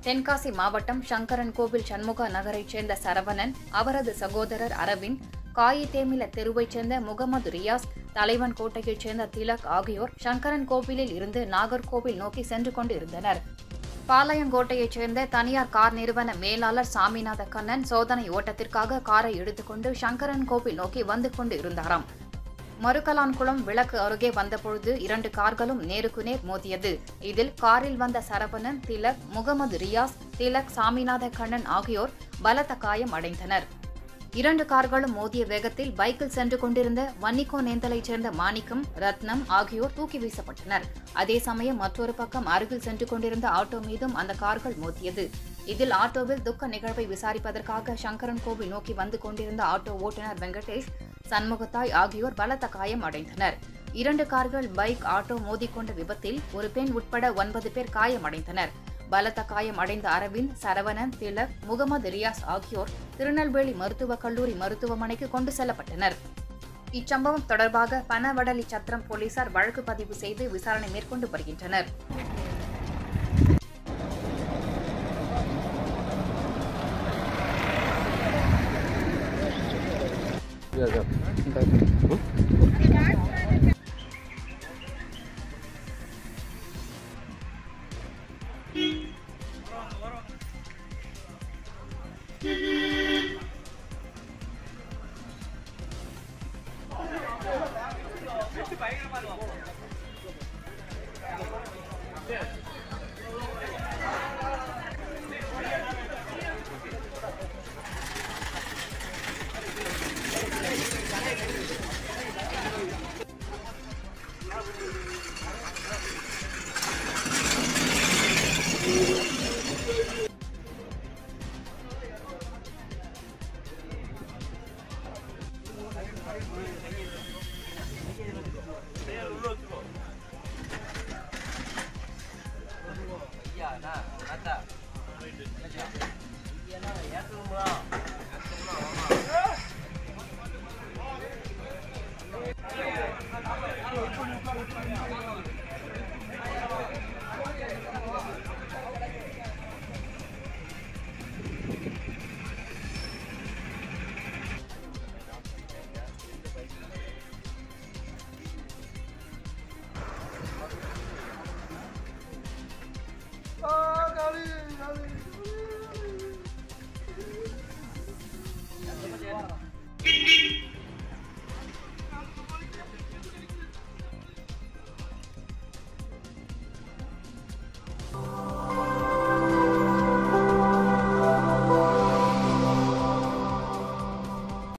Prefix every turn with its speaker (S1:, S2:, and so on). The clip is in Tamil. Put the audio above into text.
S1: தென்காசி மாவட்டம் சங்கரன் கோவில் சண்முகா நகரைச் சேர்ந்த சரவணன் அவரது சகோதரர் அரவிந்த் காயித்தேமில தெருவைச் சேர்ந்த முகமது ரியாஸ் தலைவன் கோட்டையைச் சேர்ந்த திலக் ஆகியோர் சங்கரன் கோவிலில் இருந்து நாகர்கோவில் நோக்கி சென்று கொண்டிருந்தனர் பாளையங்கோட்டையைச் சேர்ந்த தனியார் கார் நிறுவன மேலாளர் சாமிநாத கண்ணன் சோதனை ஓட்டத்திற்காக காரை எடுத்துக்கொண்டு சங்கரன் கோவில் நோக்கி வந்து கொண்டு இருந்தாராம் மருக்கலான்குளம் விளக்கு அருகே வந்தபொழுது இரண்டு கார்களும் நேருக்கு நேர் மோதியது இதில் காரில் வந்த சரவணன் திலக் முகமது ரியாஸ் திலக் சாமிநாத கண்ணன் ஆகியோர் பலத்த காயம் அடைந்தனர் இரண்டு கார்களும் மோதிய வேகத்தில் பைக்கில் சென்று கொண்டிருந்த வன்னிக்கோ நேந்தலைச் சேர்ந்த மாணிக்கம் ரத்னம் ஆகியோர் தூக்கி வீசப்பட்டனர் அதே சமயம் மற்றொரு பக்கம் அருகில் சென்று கொண்டிருந்த ஆட்டோ மீதும் அந்த கார்கள் மோதியது இதில் ஆட்டோவில் துக்க நிகழ்வை விசாரிப்பதற்காக சங்கரன் கோவில் நோக்கி வந்து கொண்டிருந்த ஆட்டோ ஓட்டுநர் வெங்கடேஷ் சண்முகத்தாய் ஆகியோர் பலத்த காயம் அடைந்தனர் இரண்டு கார்கள் பைக் ஆட்டோ மோதிக்கொண்ட விபத்தில் ஒரு பெண் உட்பட ஒன்பது பேர் காயமடைந்தனர் பலத்த காயம் அடைந்த அரவிந்த் சரவணன் திலக் முகமது ரியாஸ் ஆகியோர் திருநெல்வேலி மருத்துவக் கல்லூரி மருத்துவமனைக்கு கொண்டு செல்லப்பட்டனர் இச்சம்பவம் தொடர்பாக பனவடலி சத்திரம் போலீசார் வழக்கு பதிவு செய்து விசாரணை மேற்கொண்டு வருகின்றனர்